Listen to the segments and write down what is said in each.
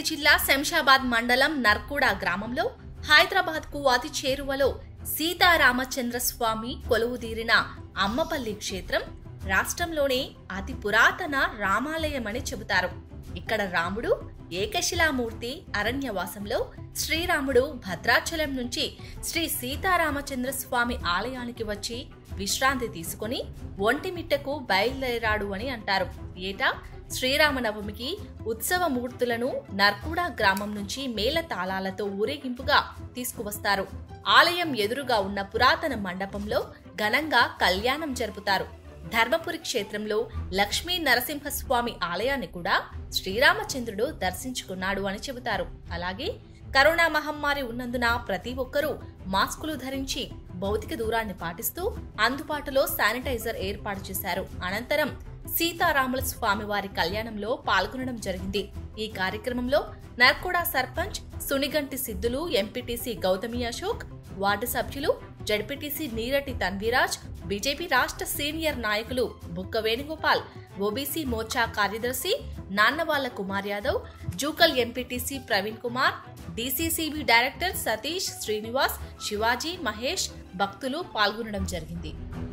జిల్లా శంషాబాద్ మండలం నర్కుడ గ్రామంలో హైదరాబాద్ కు అతి చేరువలో సీతారామచంద్ర స్వామి కొలువుదీరిన అమ్మపల్లి క్షేత్రం రాష్ట్రంలోనే అతి పురాతన రామాలయమని చెబుతారు ఇక్కడ రాముడు ఏకశిలామూర్తి అరణ్యవాసంలో శ్రీరాముడు భద్రాచలం నుంచి శ్రీ సీతారామచంద్ర స్వామి ఆలయానికి వచ్చి విశ్రాంతి తీసుకుని ఒంటిమిట్టకు బయలుదేరాడు అని అంటారు ఏటా శ్రీరామనవమికి ఉత్సవమూర్తులను నర్కుడ గ్రామం నుంచి మేళ తాళాలతో ఊరేగింపుగా తీసుకువస్తారు ఆలయం ఎదురుగా ఉన్న పురాతన మండపంలో ఘనంగా కళ్యాణం జరుపుతారు ధర్మపురి క్షేత్రంలో లక్ష్మీ నరసింహస్వామి ఆలయాన్ని కూడా శ్రీరామచంద్రుడు దర్శించుకున్నాడు అని చెబుతారు అలాగే కరోనా మహమ్మారి ఉన్నందున ప్రతి ఒక్కరూ మాస్కులు ధరించి భౌతిక దూరాన్ని పాటిస్తూ అందుబాటులో శానిటైజర్ ఏర్పాటు చేశారు అనంతరం సీతారాముల స్వామి వారి కళ్యాణంలో పాల్గొనడం జరిగింది ఈ కార్యక్రమంలో నర్కోడా సర్పంచ్ సునిగంటి సిద్ధులు ఎంపీటీసీ గౌతమి అశోక్ వార్డు సభ్యులు జడ్పీటీసీ నీరటి తన్వీరాజ్ బీజేపీ రాష్ట్ర సీనియర్ నాయకులు బుక్క వేణుగోపాల్ ఓబీసీ మోర్చా కార్యదర్శి నాన్నవాళ్ల Kumar Yadav Jukal MPTC Praveen Kumar DCCB director Satish Srinivas Shivaji Mahesh భక్తులు పాల్గొనడం జరిగింది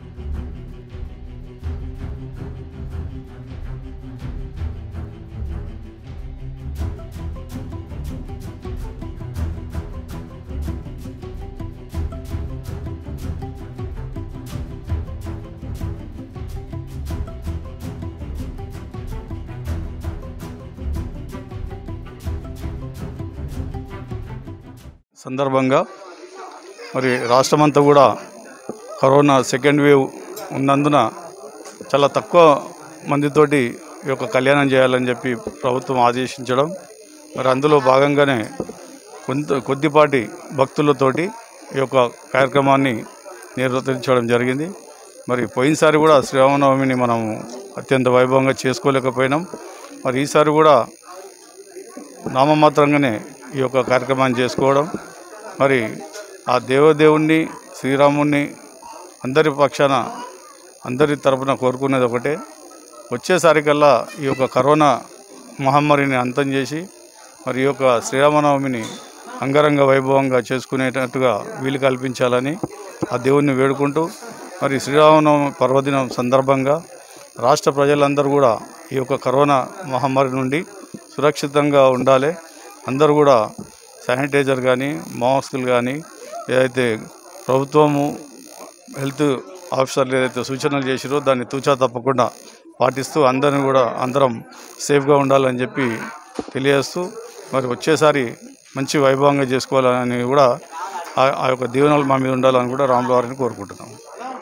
సందర్భంగా మరి రాష్ట్రమంతా కూడా కరోనా సెకండ్ వేవ్ ఉన్నందున చాలా తక్కువ మందితోటి ఈ యొక్క కళ్యాణం చేయాలని చెప్పి ప్రభుత్వం ఆదేశించడం మరి అందులో భాగంగానే కొంత కొద్దిపాటి భక్తులతోటి ఈ యొక్క కార్యక్రమాన్ని నిర్వర్తించడం జరిగింది మరి పోయినసారి కూడా శ్రీరామనవమిని మనం అత్యంత వైభవంగా చేసుకోలేకపోయినాం మరి ఈసారి కూడా నామమాత్రంగానే ఈ యొక్క కార్యక్రమాన్ని చేసుకోవడం మరి ఆ దేవదేవుణ్ణి శ్రీరాముణ్ణి అందరి పక్షాన అందరి తరపున కోరుకునేది ఒకటే వచ్చేసరికల్లా ఈ యొక్క కరోనా మహమ్మారిని అంతం చేసి మరి ఈ యొక్క శ్రీరామనవమిని అంగరంగ వైభవంగా చేసుకునేటట్టుగా వీలు కల్పించాలని ఆ దేవుణ్ణి వేడుకుంటూ మరి శ్రీరామనవమి పర్వదినం సందర్భంగా రాష్ట్ర ప్రజలందరూ కూడా ఈ యొక్క కరోనా మహమ్మారి నుండి సురక్షితంగా ఉండాలి అందరూ కూడా శానిటైజర్ కానీ మాస్కులు కానీ ఏదైతే ప్రభుత్వము హెల్త్ ఆఫీసర్లు ఏదైతే సూచనలు చేసిరో దాన్ని తూచా తప్పకుండా పాటిస్తూ అందరిని కూడా అందరం సేఫ్గా ఉండాలని చెప్పి తెలియజేస్తూ మరి వచ్చేసారి మంచి వైభవంగా చేసుకోవాలని కూడా ఆ- ఆ యొక్క దీవెనలు మా మీద ఉండాలని కూడా రాముల వారిని కోరుకుంటున్నాం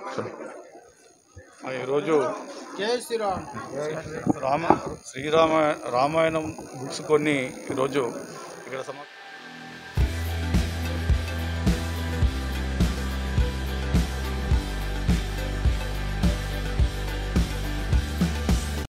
ఆ ఈరోజు జై శ్రీరామ్ రామ శ్రీరామ రామాయణం బుక్స్ కొన్ని ఈరోజు ఇక్కడ సమ